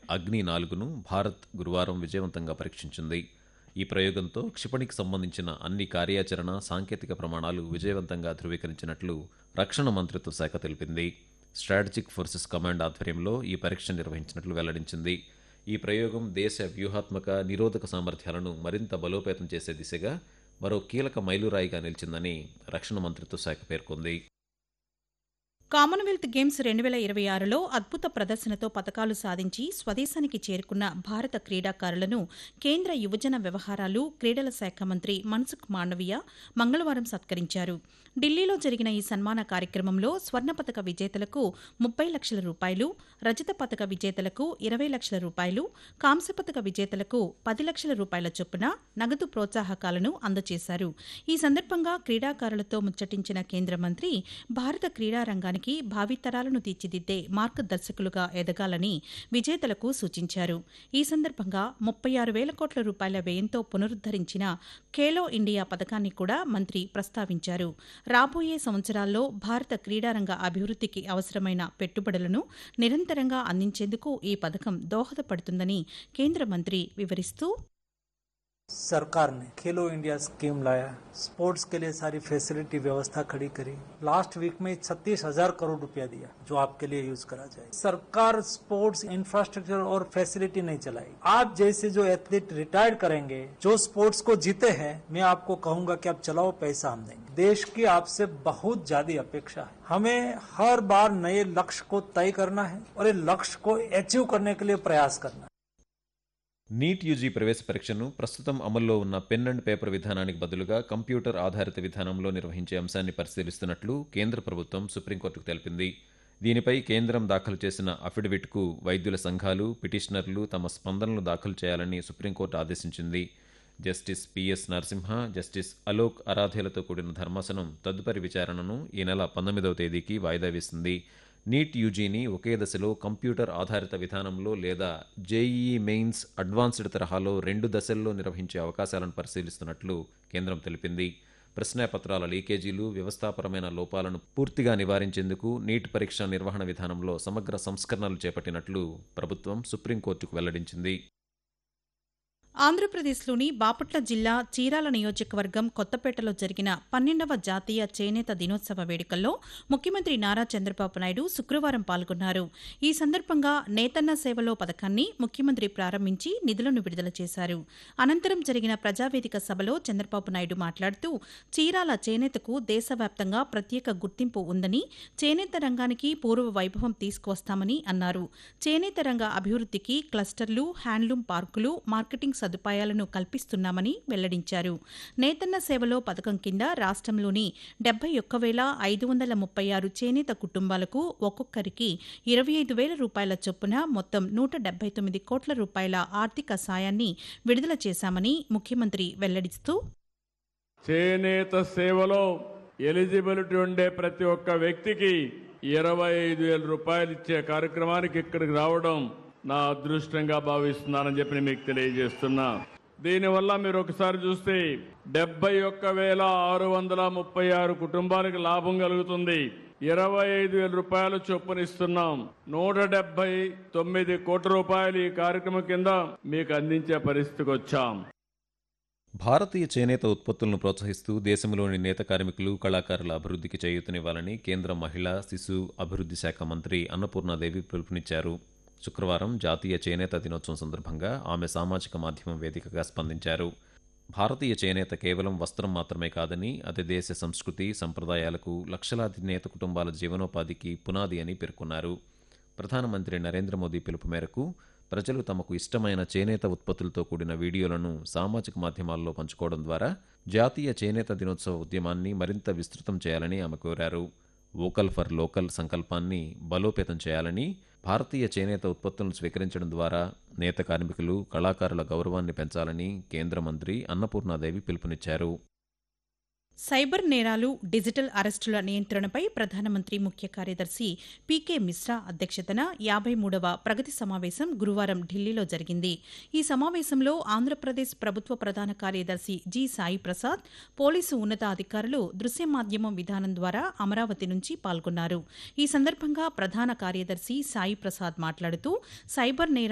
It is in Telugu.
అగ్ని నాలుగును భారత్ గురువారం విజయవంతంగా పరీక్షించింది ఈ ప్రయోగంతో క్షిపణికి సంబంధించిన అన్ని కార్యాచరణ సాంకేతిక ప్రమాణాలు విజయవంతంగా ధృవీకరించినట్లు రక్షణ మంత్రిత్వ శాఖ తెలిపింది స్ట్రాటజిక్ ఫోర్సెస్ కమాండ్ ఆధ్వర్యంలో ఈ పరీక్ష నిర్వహించినట్లు వెల్లడించింది ఈ ప్రయోగం దేశ వ్యూహాత్మక నిరోధక సామర్థ్యాలను మరింత బలోపేతం చేసే దిశగా మరో కీలక మైలురాయిగా నిలిచిందని రక్షణ మంత్రిత్వ శాఖ పేర్కొంది కామన్వెల్త్ గేమ్స్ రెండు వేల ఇరవై ఆరులో అద్భుత ప్రదర్శనతో పతకాలు సాధించి స్వదేశానికి చేరుకున్న భారత క్రీడాకారులను కేంద్ర యువజన వ్యవహారాలు క్రీడల శాఖ మంత్రి మన్సుఖ్ మాండవీయ మంగళవారం సత్కరించారు ఢిల్లీలో జరిగిన ఈ సన్మాన కార్యక్రమంలో స్వర్ణ పతక విజేతలకు ముప్పై లక్షల రూపాయలు రజత పతక విజేతలకు ఇరవై లక్షల రూపాయలు కాంస్య పతక విజేతలకు పది లక్షల రూపాయల చొప్పున నగదు ప్రోత్సాహకాలను అందజేశారు ఈ సందర్భంగా క్రీడాకారులతో ముచ్చటించిన కేంద్ర మంత్రి భారత క్రీడా రంగానికి భావితరాలను తీర్చిదిద్దే మార్గదర్శకులుగా ఎదగాలని విజేతలకు సూచించారు ఈ సందర్భంగా ముప్పై ఆరు వేల కోట్ల రూపాయల వ్యయంతో పునరుద్దరించిన ఖేలో ఇండియా పథకాన్ని కూడా మంత్రి ప్రస్తావించారు రాబోయే సంవత్సరాల్లో భారత క్రీడారంగ అభివృద్ధికి అవసరమైన పెట్టుబడులను నిరంతరంగా అందించేందుకు ఈ పథకం దోహదపడుతుందని కేంద్ర మంత్రి వివరిస్తూ सरकार ने खेलो इंडिया स्कीम लाया स्पोर्ट्स के लिए सारी फैसिलिटी व्यवस्था खड़ी करी लास्ट वीक में छत्तीस हजार करोड़ रुपया दिया जो आपके लिए यूज करा जाए सरकार स्पोर्ट्स इंफ्रास्ट्रक्चर और फैसिलिटी नहीं चलाई आप जैसे जो एथलीट रिटायर्ड करेंगे जो स्पोर्ट्स को जीते हैं मैं आपको कहूंगा कि आप चलाओ पैसा हम देंगे देश की आपसे बहुत ज्यादा अपेक्षा है हमें हर बार नए लक्ष्य को तय करना है और ये लक्ष्य को अचीव करने के लिए प्रयास करना है నీట్ యూజీ ప్రవేశ పరీక్షను ప్రస్తుతం అమల్లో ఉన్న పెన్ అండ్ పేపర్ విధానానికి బదులుగా కంప్యూటర్ ఆధారిత విధానంలో నిర్వహించే అంశాన్ని పరిశీలిస్తున్నట్లు కేంద్ర ప్రభుత్వం సుప్రీంకోర్టుకు తెలిపింది దీనిపై కేంద్రం దాఖలు చేసిన అఫిడవిట్కు వైద్యుల సంఘాలు పిటిషనర్లు తమ స్పందనలు దాఖలు చేయాలని సుప్రీంకోర్టు ఆదేశించింది justice P S Narasimha justice Alok అరాధేలతో కూడిన ధర్మాసనం తదుపరి విచారణను ఈ నెల పంతొమ్మిదవ తేదీకి వాయిదా వేసింది నీట్ యూజీని ఒకే దశలో కంప్యూటర్ ఆధారిత విధానంలో లేదా జేఈఈ మెయిన్స్ అడ్వాన్స్డ్ తరహాలో రెండు దశల్లో నిర్వహించే అవకాశాలను పరిశీలిస్తున్నట్లు కేంద్రం తెలిపింది ప్రశ్నాపత్రాల లీకేజీలు వ్యవస్థాపరమైన లోపాలను పూర్తిగా నివారించేందుకు నీట్ పరీక్ష నిర్వహణ విధానంలో సమగ్ర సంస్కరణలు చేపట్టినట్లు ప్రభుత్వం సుప్రీంకోర్టుకు వెల్లడించింది ఆంధ్రప్రదేశ్లోని బాపట్ల జిల్లా చీరాల నియోజకవర్గం కొత్తపేటలో జరిగిన పన్నెండవ జాతీయ చేనేత దినోత్సవ వేడుకల్లో ముఖ్యమంత్రి నారా చంద్రబాబు నాయుడు శుక్రవారం పాల్గొన్నారు ఈ సందర్భంగా నేతన్న సేవలో పథకాన్ని ముఖ్యమంత్రి ప్రారంభించి నిధులను విడుదల చేశారు అనంతరం జరిగిన ప్రజావేదిక సభలో చంద్రబాబు నాయుడు మాట్లాడుతూ చీరాల చేనేతకు దేశవ్యాప్తంగా ప్రత్యేక గుర్తింపు ఉందని చేనేత రంగానికి పూర్వ వైభవం తీసుకువస్తామని అన్నారు చేనేత రంగ అభివృద్ధికి క్లస్టర్లు హ్యాండ్లూమ్ పార్కులు మార్కెటింగ్ సదుపాయాలను కల్పిస్తున్నామని వెల్లడించారు నేతన్న సేవలో పథకం కింద రాష్ట్రంలోని డెబ్బై ఒక్క వేల ఐదు వందల ముప్పై ఆరు చేనేత కుటుంబాలకు ఒక్కొక్కరికి ఇరవై ఐదు వేల రూపాయల చొప్పున మొత్తం నూట డెబ్బై తొమ్మిది కోట్ల రూపాయల ఆర్థిక సాయాన్ని విడుదల చేశామని ముఖ్యమంత్రి వెల్లడిస్తూ చేనేత సేవలో ఎలిజిబిలిటీ ఉండే ప్రతి ఒక్క వ్యక్తికి ఇరవై ఐదు వేల రూపాయలు ఇచ్చే కార్యక్రమానికి ఇక్కడికి రావడం నా అదృష్టంగా భావిస్తున్నానని చెప్పి నేను మీకు తెలియజేస్తున్నా దీనివల్ల మీరు ఒకసారి చూస్తే డెబ్బై ఒక్క వేల ఆరు వందల ముప్పై ఆరు కుటుంబాలకు లాభం కలుగుతుంది ఇరవై ఐదు వేల రూపాయలు చొప్పునిస్తున్నాం నూట డెబ్బై తొమ్మిది కోట్ల రూపాయలు ఈ కార్యక్రమం కింద మీకు అందించే పరిస్థితికి వచ్చాం భారతీయ చేనేత ఉత్పత్తులను ప్రోత్సహిస్తూ దేశంలోని నేత కార్మికులు కళాకారుల అభివృద్ధికి చేయూతనివ్వాలని కేంద్ర మహిళా శిశు అభివృద్ధి శాఖ మంత్రి అన్నపూర్ణాదేవి పిలుపునిచ్చారు శుక్రవారం జాతీయ చేనేత దినోత్సవం సందర్భంగా ఆమె సామాజిక మాధ్యమం వేదికగా స్పందించారు భారతీయ చేనేత కేవలం వస్త్రం మాత్రమే కాదని అది దేశ సంస్కృతి సంప్రదాయాలకు లక్షలాది నేత కుటుంబాల జీవనోపాధికి పునాది అని పేర్కొన్నారు ప్రధానమంత్రి నరేంద్ర మోదీ పిలుపు మేరకు ప్రజలు తమకు ఇష్టమైన చేనేత ఉత్పత్తులతో కూడిన వీడియోలను సామాజిక మాధ్యమాల్లో పంచుకోవడం ద్వారా జాతీయ చేనేత దినోత్సవ ఉద్యమాన్ని మరింత విస్తృతం చేయాలని ఆమె కోరారు వోకల్ ఫర్ లోకల్ సంకల్పాన్ని బలోపేతం చేయాలని భారతీయ చేనేత ఉత్పత్తులను స్వీకరించడం ద్వారా నేత కార్మికులు కళాకారుల గౌరవాన్ని పెంచాలని కేంద్ర మంత్రి అన్నపూర్ణాదేవి పిలుపునిచ్చారు సైబర్ నేరాలు డిజిటల్ అరెస్టుల నియంత్రణపై ప్రధానమంత్రి ముఖ్య కార్యదర్శి పీకే మిశ్రా అధ్యక్షతన యాభై మూడవ ప్రగతి సమావేశం గురువారం ఢిల్లీలో జరిగింది ఈ సమావేశంలో ఆంధ్రప్రదేశ్ ప్రభుత్వ ప్రధాన కార్యదర్శి జి సాయి ప్రసాద్ పోలీసు ఉన్నతాధికారులు దృశ్య మాధ్యమం విధానం ద్వారా అమరావతి నుంచి పాల్గొన్నారు ఈ సందర్భంగా ప్రధాన కార్యదర్శి సాయి ప్రసాద్ మాట్లాడుతూ సైబర్ నేరాలు